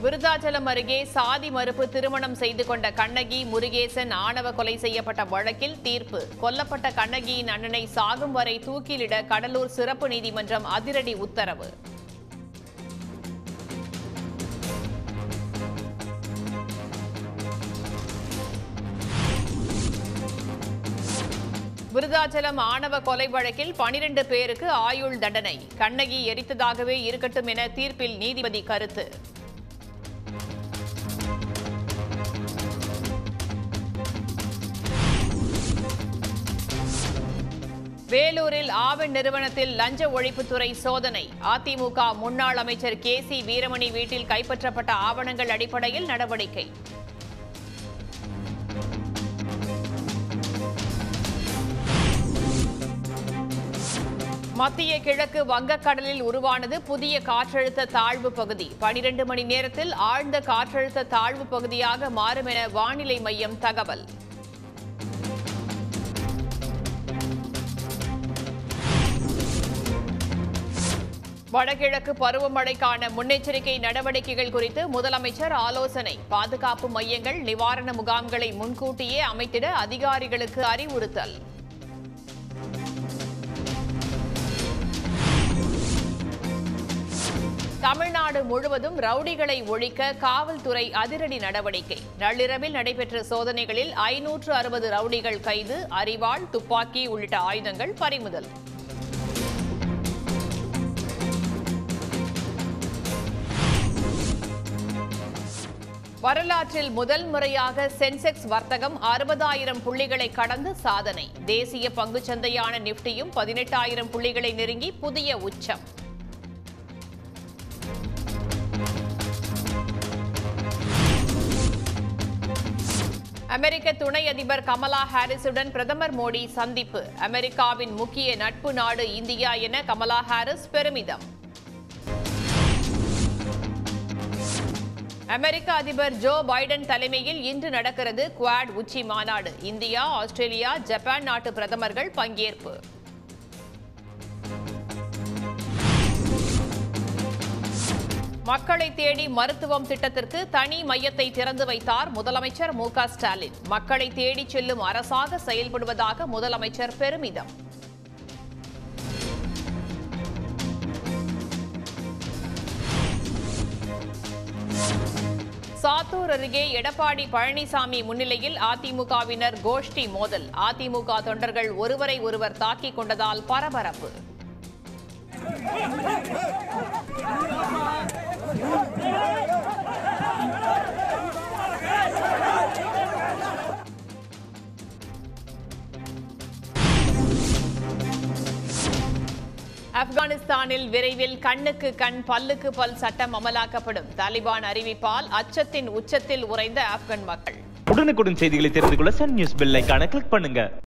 விருதாச்சலம் அருகே சாதி மறுப்பு திருமணம் செய்து கொண்ட கண்ணகி முருகேசன் ஆணவ கொலை செய்யப்பட்ட வழக்கில் தீர்ப்பு கொல்லப்பட்ட கண்ணகியின் அண்ணனை சாகும் வரை தூக்கிலிட கடலூர் சிறப்பு நீதிமன்றம் அதிரடி உத்தரவு விருதாச்சலம் ஆணவ கொலை வழக்கில் பனிரெண்டு பேருக்கு ஆயுள் தண்டனை கண்ணகி எரித்ததாகவே இருக்கட்டும் என தீர்ப்பில் நீதிபதி கருத்து வேலூரில் ஆவண் நிறுவனத்தில் லஞ்ச ஒழிப்புத்துறை சோதனை அதிமுக முன்னாள் அமைச்சர் கே சி வீரமணி வீட்டில் கைப்பற்றப்பட்ட ஆவணங்கள் அடிப்படையில் நடவடிக்கை மத்திய கிழக்கு வங்கக்கடலில் உருவானது புதிய காற்றழுத்த தாழ்வு பகுதி பனிரெண்டு மணி நேரத்தில் ஆழ்ந்த காற்றழுத்த தாழ்வு பகுதியாக மாறும் என வானிலை மையம் தகவல் வடகிழக்கு பருவமழைக்கான முன்னெச்சரிக்கை நடவடிக்கைகள் குறித்து முதலமைச்சர் ஆலோசனை பாதுகாப்பு மையங்கள் நிவாரண முகாம்களை முன்கூட்டியே அமைத்திட அதிகாரிகளுக்கு அறிவுறுத்தல் தமிழ்நாடு முழுவதும் ரவுடிகளை ஒழிக்க காவல்துறை அதிரடி நடவடிக்கை நள்ளிரவில் நடைபெற்ற சோதனைகளில் ஐநூற்று அறுபது ரவுடிகள் கைது அரிவாள் துப்பாக்கி உள்ளிட்ட ஆயுதங்கள் பறிமுதல் வரலாற்றில் முதல் முறையாக சென்செக்ஸ் வர்த்தகம் அறுபதாயிரம் புள்ளிகளை கடந்து சாதனை தேசிய பங்குச்சந்தையான நிப்டியும் பதினெட்டாயிரம் புள்ளிகளை நெருங்கி புதிய உச்சம் அமெரிக்க துணை அதிபர் கமலா ஹாரிஸுடன் பிரதமர் மோடி சந்திப்பு அமெரிக்காவின் முக்கிய நட்பு நாடு இந்தியா என கமலா ஹாரிஸ் பெருமிதம் அமெரிக்க அதிபர் ஜோ பைடன் தலைமையில் இன்று நடக்கிறது குவாட் உச்சி மாநாடு இந்தியா ஆஸ்திரேலியா ஜப்பான் நாட்டு பிரதமர்கள் பங்கேற்பு மக்களை தேடி மருத்துவம் திட்டத்திற்கு தனி மையத்தை திறந்து வைத்தார் முதலமைச்சர் மு க ஸ்டாலின் மக்களை தேடி செல்லும் அரசாக செயல்படுவதாக முதலமைச்சர் பெருமிதம் சாத்தூர் அருகே எடப்பாடி பழனிசாமி முன்னிலையில் அதிமுகவினர் கோஷ்டி மோதல் அதிமுக தொண்டர்கள் ஒருவரை ஒருவர் தாக்கிக் கொண்டதால் பரபரப்பு ஆப்கானிஸ்தானில் விரைவில் கண்ணுக்கு கண் பல்லுக்கு பல் சட்டம் அமலாக்கப்படும் தாலிபான் அறிவிப்பால் அச்சத்தின் உச்சத்தில் உறைந்த ஆப்கன் மக்கள் உடனுக்குடன் செய்திகளை தெரிந்து கொள்ள சன் நியூஸ் பெல் ஐகானை கிளிக் பண்ணுங்க